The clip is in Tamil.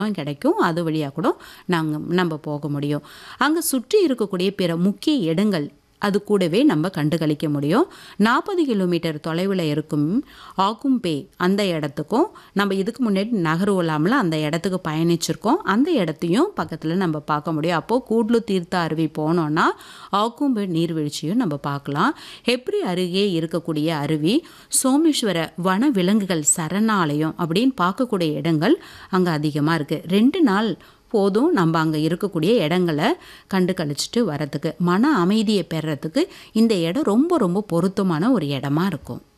கிடைக்கும் அது வழியாக கூட நாங்கள் நம்ம போக முடியும் அங்கே சுற்றி இருக்கக்கூடிய பிற முக்கிய இடங்கள் அது கூடவே நம்ம கண்டுகளிக்க முடியும் நாற்பது கிலோமீட்டர் தொலைவில் இருக்கும் ஆகும்பே அந்த இடத்துக்கும் நம்ம இதுக்கு முன்னாடி நகருவலாமல் அந்த இடத்துக்கு பயணிச்சிருக்கோம் அந்த இடத்தையும் பக்கத்தில் நம்ம பார்க்க முடியும் அப்போது கூடலூர் தீர்த்த அருவி போனோன்னா ஆகும்பே நீர்வீழ்ச்சியும் நம்ம பார்க்கலாம் ஹெப்ரி அருகே இருக்கக்கூடிய அருவி சோமேஸ்வர வன விலங்குகள் சரணாலயம் அப்படின்னு பார்க்கக்கூடிய இடங்கள் அங்கே அதிகமாக இருக்குது ரெண்டு நாள் போதும் நம்ம அங்கே இருக்கக்கூடிய இடங்களை கண்டு கழிச்சிட்டு வரத்துக்கு மன அமைதியை பெறத்துக்கு இந்த இடம் ரொம்ப ரொம்ப பொருத்தமான ஒரு இடமா இருக்கும்